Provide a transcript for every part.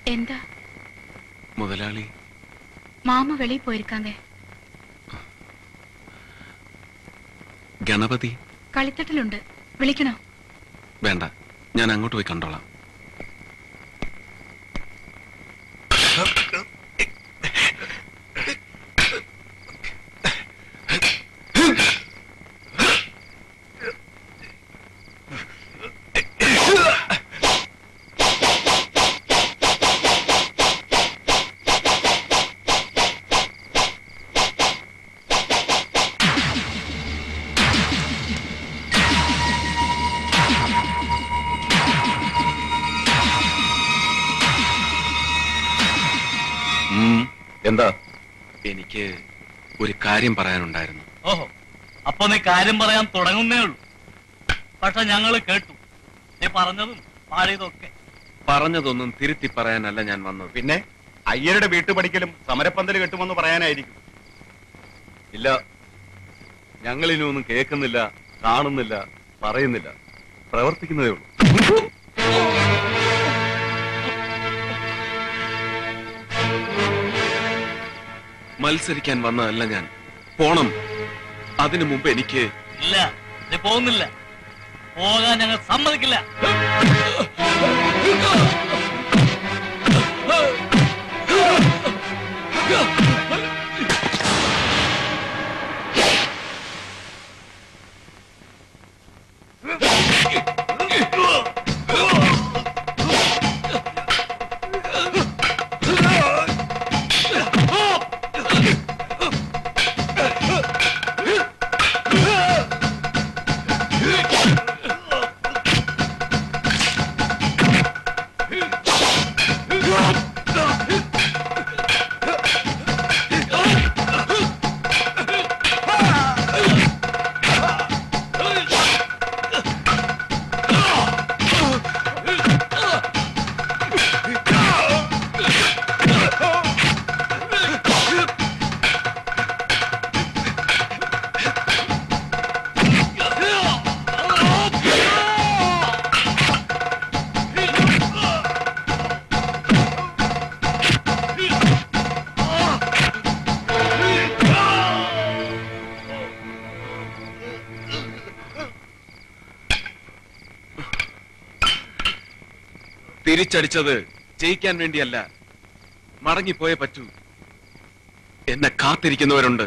എന്താ മുതലാളി மாமா வெளியே போயிருக்காங்க ഗണപതി കളിത്തട്ടിലുണ്ട് വിളിക്കണോ വേണ്ട ഞാൻ അങ്ങോട്ട് പോയി കണ്ടോളാം എന്താ എനിക്ക് ഒരു കാര്യം പറയാനുണ്ടായിരുന്നു ഓഹോ അപ്പൊ നീ കാര്യം പറയാൻ തുടങ്ങുന്നേ ഉള്ളൂ പക്ഷെ ഞങ്ങള് കേട്ടു നീ പറഞ്ഞതും പാടിയതൊക്കെ പറഞ്ഞതൊന്നും തിരുത്തി പറയാനല്ല ഞാൻ വന്നത് പിന്നെ അയ്യരുടെ വീട്ടുപടിക്കലും സമരപ്പന്തൽ കെട്ടുമെന്ന് പറയാനായിരിക്കും ഇല്ല ഞങ്ങൾ ഇനി ഒന്നും കേൾക്കുന്നില്ല കാണുന്നില്ല പറയുന്നില്ല പ്രവർത്തിക്കുന്നതേ ഉള്ളൂ മത്സരിക്കാൻ വന്നതല്ല ഞാൻ പോണം അതിനു മുമ്പ് എനിക്ക് ഇല്ല നീ പോകുന്നില്ല പോകാൻ ഞങ്ങൾ സമ്മതിക്കില്ല തിരിച്ചടിച്ചത് ജയിക്കാൻ വേണ്ടിയല്ല മടങ്ങിപ്പോയേ പറ്റൂ എന്നെ കാത്തിരിക്കുന്നവരുണ്ട്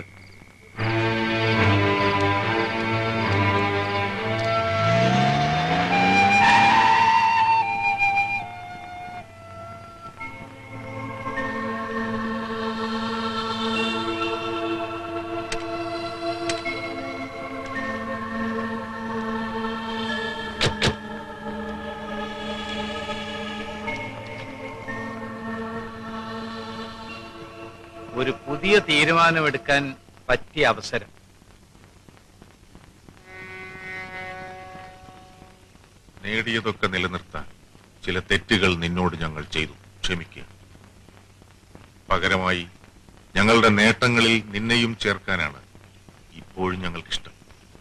ഒരു പുതിയ തീരുമാനമെടുക്കാൻ പറ്റിയ അവസരം നേടിയതൊക്കെ നിലനിർത്താൻ ചില തെറ്റുകൾ നിന്നോട് ഞങ്ങൾ ചെയ്തു ക്ഷമിക്കുക പകരമായി ഞങ്ങളുടെ നേട്ടങ്ങളിൽ നിന്നെയും ചേർക്കാനാണ് ഇപ്പോഴും ഞങ്ങൾക്കിഷ്ടം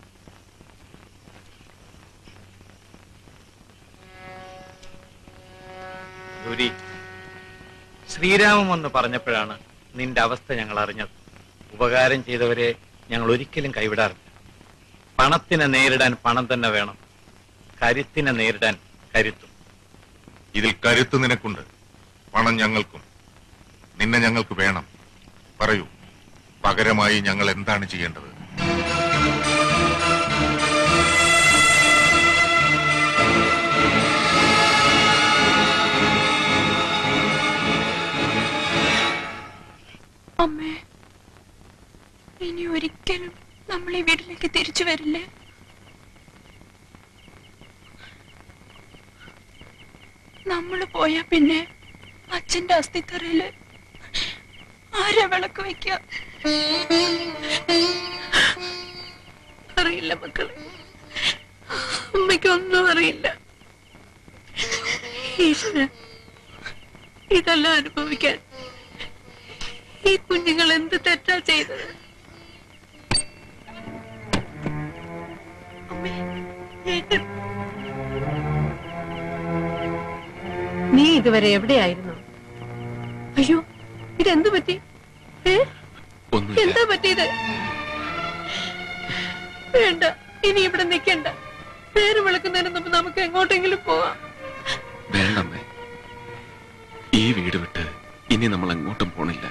ഗൗരി ശ്രീരാമം എന്ന് പറഞ്ഞപ്പോഴാണ് നിന്റെ അവസ്ഥ ഞങ്ങൾ അറിഞ്ഞത് ഉപകാരം ചെയ്തവരെ ഞങ്ങൾ ഒരിക്കലും കൈവിടാറില്ല പണത്തിനെ നേരിടാൻ പണം തന്നെ വേണം കരുത്തിനെ നേരിടാൻ കരുത്തും ഇതിൽ കരുത്ത് നിനക്കുണ്ട് പണം ഞങ്ങൾക്കും നിന്നെ ഞങ്ങൾക്ക് വേണം പറയൂ പകരമായി ഞങ്ങൾ എന്താണ് ചെയ്യേണ്ടത് അമ്മേ ഇനി ഒരിക്കലും നമ്മൾ ഈ വീട്ടിലേക്ക് തിരിച്ചു വരില്ലേ നമ്മൾ പോയാ പിന്നെ അച്ഛന്റെ അസ്ഥിത്തറയില് ആരാ വിളക്ക് വെക്ക അറിയില്ല മക്കളെ അമ്മയ്ക്കൊന്നും അറിയില്ല ഈശ്വര ഇതെല്ലാം അനുഭവിക്കാൻ ഈ കുഞ്ഞുങ്ങൾ എന്ത് തെറ്റാ ചെയ്തത് അമ്മേ, ഏട്ടൻ നീ ഇതുവരെ എവിടെയായിരുന്നു അയ്യോ ഇതെന്തു പറ്റി ഏ ഒന്നുമില്ല എന്താ പറ്റിയത് വേണ്ട ഇനി ഇവിടെ നിൽക്കണ്ട പേര് വിളക്കുന്നതിന് മുമ്പ് നമുക്ക് എങ്ങോട്ടെങ്കിലും പോവാം വേണ്ടമ്മേ ഈ വീട് വിട്ട് ഇനി നമ്മൾ എങ്ങോട്ടും പോണില്ല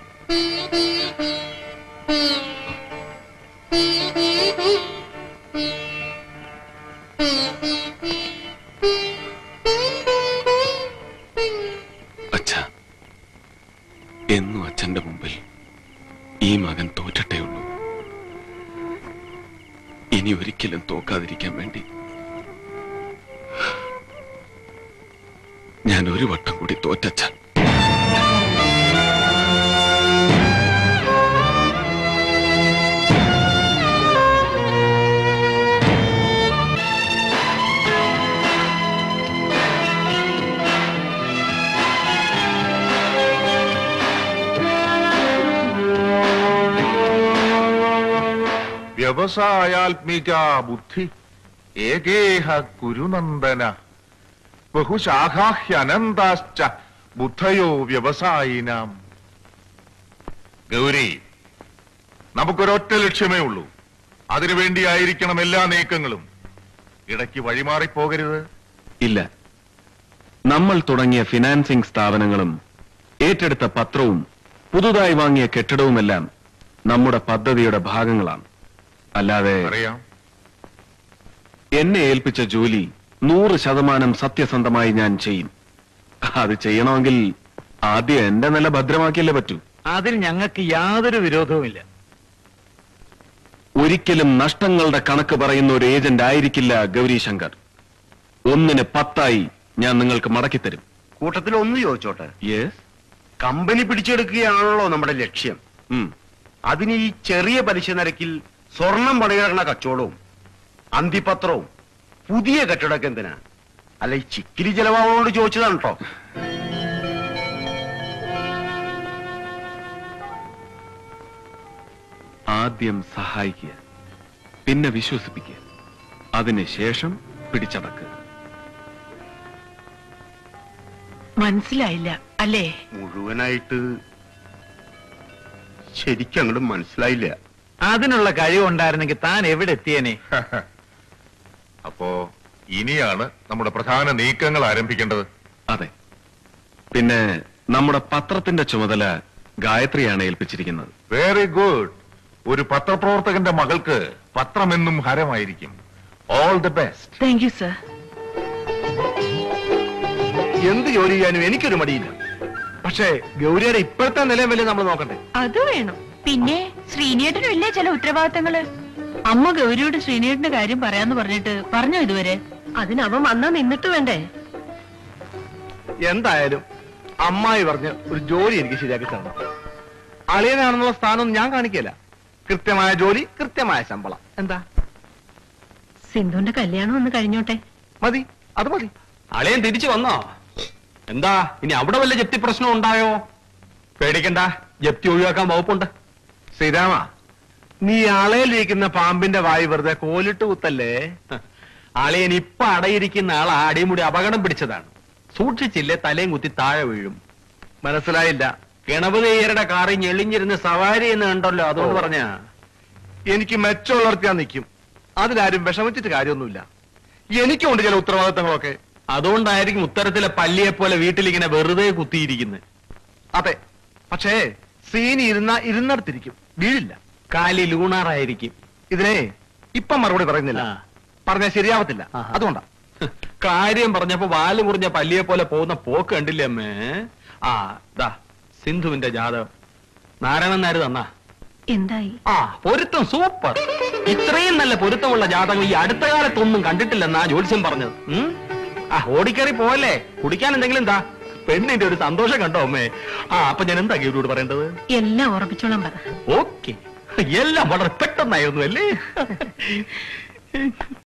അച്ഛ എന്നും അച്ഛന്റെ മുമ്പിൽ ഈ മകൻ തോറ്റട്ടേ ഉള്ളൂ ഇനി ഒരിക്കലും തോക്കാതിരിക്കാൻ വേണ്ടി ഞാൻ ഒരു വട്ടം കൂടി തോറ്റച്ച വ്യവസായാത്മിക ബുദ്ധി ഏകേഹ കുരുനന്ദന ബഹുശാഖാഹ്യനന്താശ്ച ബുദ്ധയോ വ്യവസായിനാം ഗൗരി നമുക്കൊരൊറ്റ ലക്ഷ്യമേ ഉള്ളൂ അതിനുവേണ്ടിയായിരിക്കണം എല്ലാ നീക്കങ്ങളും ഇടയ്ക്ക് വഴിമാറിപ്പോകരുത് ഇല്ല നമ്മൾ തുടങ്ങിയ ഫിനാൻസിംഗ് സ്ഥാപനങ്ങളും ഏറ്റെടുത്ത പത്രവും പുതുതായി വാങ്ങിയ കെട്ടിടവുമെല്ലാം നമ്മുടെ പദ്ധതിയുടെ ഭാഗങ്ങളാണ് അല്ലാതെ അറിയാം എന്നെ ഏൽപ്പിച്ച ജോലി നൂറ് ശതമാനം സത്യസന്ധമായി ഞാൻ ചെയ്യും അത് ചെയ്യണമെങ്കിൽ ആദ്യം എന്റെ നില ഭദ്രമാക്കിയല്ലേ പറ്റൂ അതിൽ ഞങ്ങൾക്ക് യാതൊരു വിരോധവുമില്ല ഒരിക്കലും നഷ്ടങ്ങളുടെ കണക്ക് പറയുന്ന ഒരു ഏജന്റ് ആയിരിക്കില്ല ഗൗരി ശങ്കർ ഒന്നിന് പത്തായി ഞാൻ നിങ്ങൾക്ക് മടക്കിത്തരും കൂട്ടത്തിൽ ഒന്ന് ചോദിച്ചോട്ടെ യെസ് കമ്പനി പിടിച്ചെടുക്കുകയാണല്ലോ നമ്മുടെ ലക്ഷ്യം അതിന് ഈ ചെറിയ പലിശ നിരക്കിൽ സ്വർണം പണികിടക്കുന്ന കച്ചവടവും അന്തിപത്രവും പുതിയ കെട്ടിടമൊക്കെ എന്തിനാ അല്ല ഈ ചിക്കിരി ചെലവാളോട് ചോദിച്ചതാണ് കേട്ടോ ആദ്യം സഹായിക്കുക പിന്നെ വിശ്വസിപ്പിക്കുക അതിനുശേഷം പിടിച്ചടക്കുക മനസ്സിലായില്ല അല്ലേ മുഴുവനായിട്ട് ശരിക്കും അങ്ങോട്ട് മനസ്സിലായില്ല അതിനുള്ള കഴിവുണ്ടായിരുന്നെങ്കിൽ താൻ എവിടെ എത്തിയേനെ അപ്പോ ഇനിയാണ് നമ്മുടെ പ്രധാന നീക്കങ്ങൾ ആരംഭിക്കേണ്ടത് അതെ പിന്നെ നമ്മുടെ പത്രത്തിന്റെ ചുമതല ഗായത്രിയാണ് ഏൽപ്പിച്ചിരിക്കുന്നത് വെരി ഗുഡ് ഒരു പത്രപ്രവർത്തകന്റെ മകൾക്ക് പത്രമെന്നും ഹരമായിരിക്കും all the best thank you sir എന്ത് ജോലി ചെയ്യാനും എനിക്കൊരു മടിയില്ല പക്ഷേ ഗൗരിയുടെ ഇപ്പോഴത്തെ നിലയും വലിയ നമ്മൾ നോക്കണ്ടേ അത് വേണം പിന്നെ ശ്രീനേട്ടനും ഇല്ലേ ചില ഉത്തരവാദിത്തങ്ങള് അമ്മ ഗൗരിയോട് ശ്രീനേട്ടന്റെ കാര്യം പറയാന്ന് പറഞ്ഞിട്ട് പറഞ്ഞോ ഇതുവരെ അതിന് അവൻ വന്നാ നിന്നിട്ട് വേണ്ടേ എന്തായാലും അമ്മായി പറഞ്ഞ് ഒരു ജോലി എനിക്ക് ശരിയാക്കി തരണം അളിയനാണെന്നുള്ള സ്ഥാനം ഞാൻ കാണിക്കില്ല കൃത്യമായ ജോലി കൃത്യമായ ശമ്പളം എന്താ സിന്ധുവിന്റെ കല്യാണം ഒന്ന് കഴിഞ്ഞോട്ടെ മതി അത് മതി അളിയൻ തിരിച്ചു വന്നോ എന്താ ഇനി അവിടെ വല്ല ജപ്തി പ്രശ്നം ഉണ്ടായോ പേടിക്കണ്ട ജപ്തി ഒഴിവാക്കാൻ വകുപ്പുണ്ട് ശ്രീരാമ നീ അളയിലിരിക്കുന്ന പാമ്പിന്റെ വായി വെറുതെ കോലിട്ട് കുത്തല്ലേ അളിയൻ ഇപ്പൊ അടയിരിക്കുന്ന ആൾ അടിമുടി അപകടം പിടിച്ചതാണ് സൂക്ഷിച്ചില്ലേ തലയും കുത്തി താഴെ വീഴും മനസ്സിലായില്ല ഗണപതിയരുടെ കാറിൽ ഞെളിഞ്ഞിരുന്ന് സവാരി എന്ന് കണ്ടല്ലോ അതുകൊണ്ട് ഓ. പറഞ്ഞ എനിക്ക് മെച്ചമുള്ളവർക്ക് ഞാൻ നിൽക്കും അതിലാരും വിഷമിച്ചിട്ട് കാര്യമൊന്നുമില്ല എനിക്കുണ്ട് ചില ഉത്തരവാദിത്തങ്ങളൊക്കെ അതുകൊണ്ടായിരിക്കും ഉത്തരത്തിലെ പല്ലിയെ പോലെ വീട്ടിലിങ്ങനെ വെറുതെ കുത്തിയിരിക്കുന്നത് അതെ പക്ഷേ സീനി ഇരുന്ന ഇരുന്നിടത്തിരിക്കും വീഴില്ല കാലി ലൂണാറായിരിക്കും ഇതിനെ ഇപ്പം മറുപടി പറയുന്നില്ല ആ. പറഞ്ഞാൽ ശരിയാവത്തില്ല ആഹാ. അതുകൊണ്ടാ കാര്യം പറഞ്ഞപ്പോ വാല് മുറിഞ്ഞ പല്ലിയെ പോലെ പോകുന്ന പോക്ക് കണ്ടില്ലേ അമ്മേ ആ ദാ സിന്ധുവിന്റെ ജാതകം നാരായണൻ നായർ തന്നാ എന്തായി ആ പൊരുത്തം സൂപ്പർ ഇത്രയും നല്ല പൊരുത്തമുള്ള ജാതകം ഈ അടുത്ത കാലത്തൊന്നും കണ്ടിട്ടില്ലെന്നാ ജ്യോത്സ്യം പറഞ്ഞത് ഉം? ആ ഓടിക്കറി പോവല്ലേ കുടിക്കാൻ എന്തെങ്കിലും എന്താ പെണ്ണിന്റെ ഒരു സന്തോഷം കണ്ടോ അമ്മേ ആ അപ്പൊ ഞാൻ എന്താ ഗൗരിയോട് പറയേണ്ടത് എല്ലാം ഉറപ്പിച്ചോളാൻ പറ ഓക്കെ എല്ലാം വളരെ പെട്ടെന്നായിരുന്നു അല്ലേ